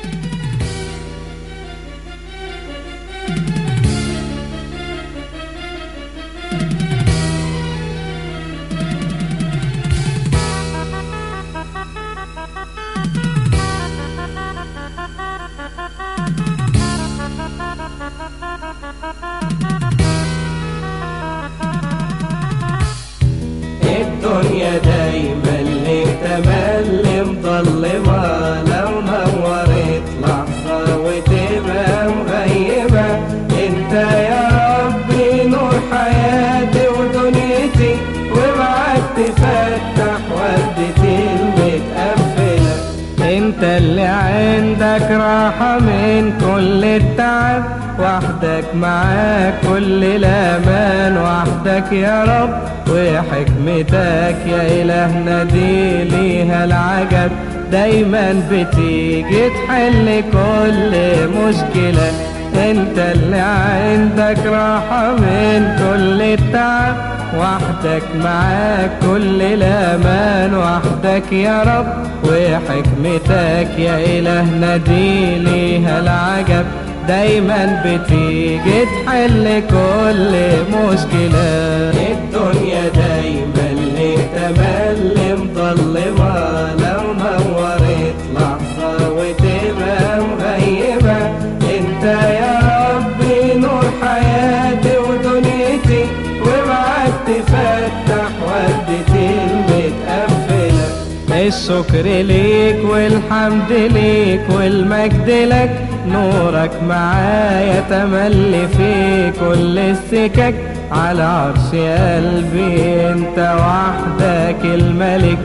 الدنيا دايما لك تملي مظلمة لو نورت لحظة وتبقى مغيبة انت يا ربي نور حياتي ودنيتي ومعاك تفتح وردتي المتقفلة انت اللي عندك راحة من كل التعب وحدك معاك كل الامان وحدك يا رب وحكمتك يا الهنا دي ليها العجب دايما بتيجي تحل كل مشكلة انت اللي عندك راحة من كل التعب وحدك معاك كل الامان وحدك يا رب وحكمتك يا الهنا دي ليها العجب دايما بتيجي تحل كل مشكلة الدنيا دايما لك تملي مظلمة لو نورت لحظة وتبقى مغيبة انت يا ربي نور حياتي ودنيتي ومعاك تفتح وردتي المتقفلة الشكر ليك والحمد ليك والمجد لك نورك معايا تملي في كل السكك على عرش قلبي انت وحدك الملك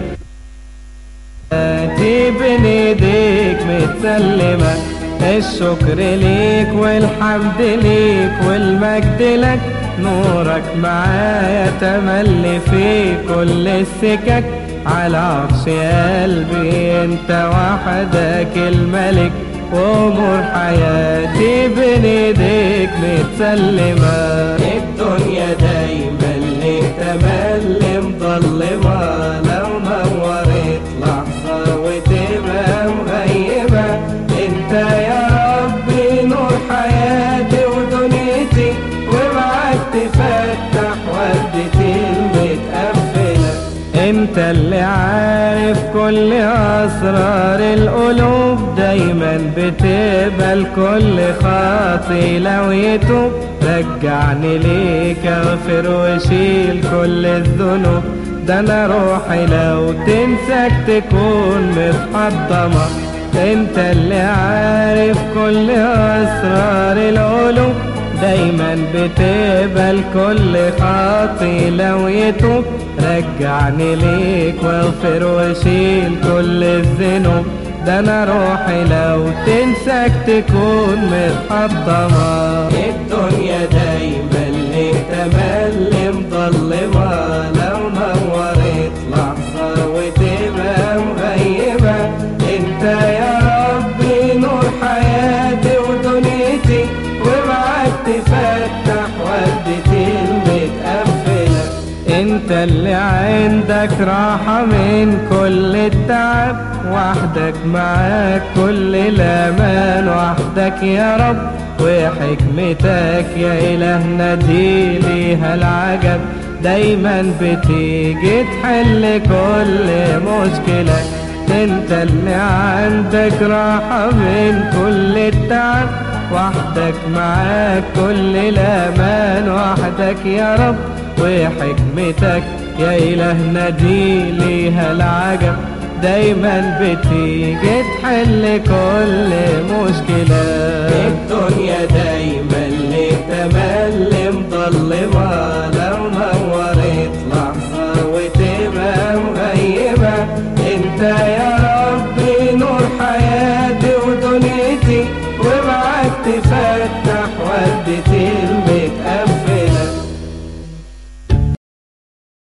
اتي بين ايديك متسلمة الشكر ليك والحمد ليك والمجد لك نورك معايا تملي في كل السكك على عرش قلبي انت وحدك الملك وامور حياتي بين ايديك متسلمة الدنيا دايما لك تملي مظلمة لو نورت لحظة وتبقى مغيبة انت يا ربي نور حياتي ودنيتي ومعاك تفتح وردتي المتقفلة انت اللي عارف كل اسرار القلوب دايما بتقبل كل خاطي لو يتوب رجعني ليك اغفر وشيل كل الذنوب ده انا روحي لو تنساك تكون متحطمة انت اللي عارف كل اسرار القلوب دايما بتقبل كل خاطي لو يتوب رجعني ليك واغفر وشيل كل الذنوب ده انا روحي لو تنساك تكون متحطمة الدنيا دايما لك تملي مظلمة لو نورت لحظة وتبقى مغيبة انت يا ربي نور حياتي ودنيتي ومعاك تفتح وردتي المتقفلة انت اللي عندك راحة من كل التعب وحدك معاك كل الامان وحدك يا رب وحكمتك يا الهنا دي ليها العجب دايما بتيجي تحل كل مشكلة انت اللي عندك راحة من كل التعب وحدك معاك كل الامان وحدك يا رب وحكمتك يا الهنا دي ليها العجب دايما بتيجي تحل كل مشكلة الدنيا دايما لك تملي مظلمة لو نورت لحظة وتبقى مغيبة انت يا ربي نور حياتي ودنيتي ومعاك تفتح وردتي